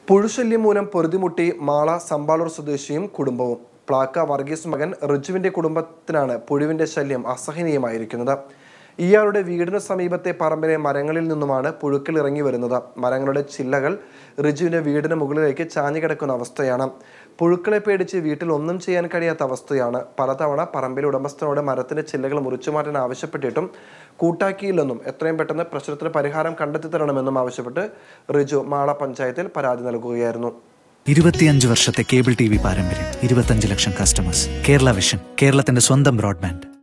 പുഴുശല്യം മൂലം പൊറുതിമുട്ടി മാള സമ്പാളൂർ സ്വദേശിയും കുടുംബവും പ്ലാക്ക വർഗീസ് മകൻ റിജുവിന്റെ കുടുംബത്തിനാണ് പുഴുവിന്റെ ശല്യം അസഹനീയമായിരിക്കുന്നത് ഇയാളുടെ വീടിനു സമീപത്തെ പറമ്പിലെ മരങ്ങളിൽ നിന്നുമാണ് പുഴുക്കൾ ഇറങ്ങി വരുന്നത് മരങ്ങളുടെ ചില്ലകൾ റിജുവിന്റെ വീടിന് മുകളിലേക്ക് ചാഞ്ഞു കിടക്കുന്ന അവസ്ഥയാണ് പുഴുക്കളെ പേടിച്ച് വീട്ടിൽ ഒന്നും ചെയ്യാൻ കഴിയാത്ത അവസ്ഥയാണ് പലതവണ പറമ്പിലെ ഉടമസ്ഥനോട് മരത്തിന്റെ ചില്ലകൾ മുറിച്ചു മാറ്റാൻ ആവശ്യപ്പെട്ടിട്ടും കൂട്ടാക്കിയില്ലെന്നും എത്രയും പെട്ടെന്ന് പ്രശ്നത്തിന് പരിഹാരം കണ്ടെത്തി തരണമെന്നും ആവശ്യപ്പെട്ട് റിജു മാള പഞ്ചായത്തിൽ പരാതി നൽകുകയായിരുന്നു ഇരുപത്തിയഞ്ച് വർഷത്തെ കേബിൾ ടി വി പാരമ്പര്യം ഇരുപത്തഞ്ച് ലക്ഷം കസ്റ്റമേഴ്സ് കേരള വിഷൻ കേരളത്തിന്റെ സ്വന്തം ബ്രോഡ്ബാൻഡ്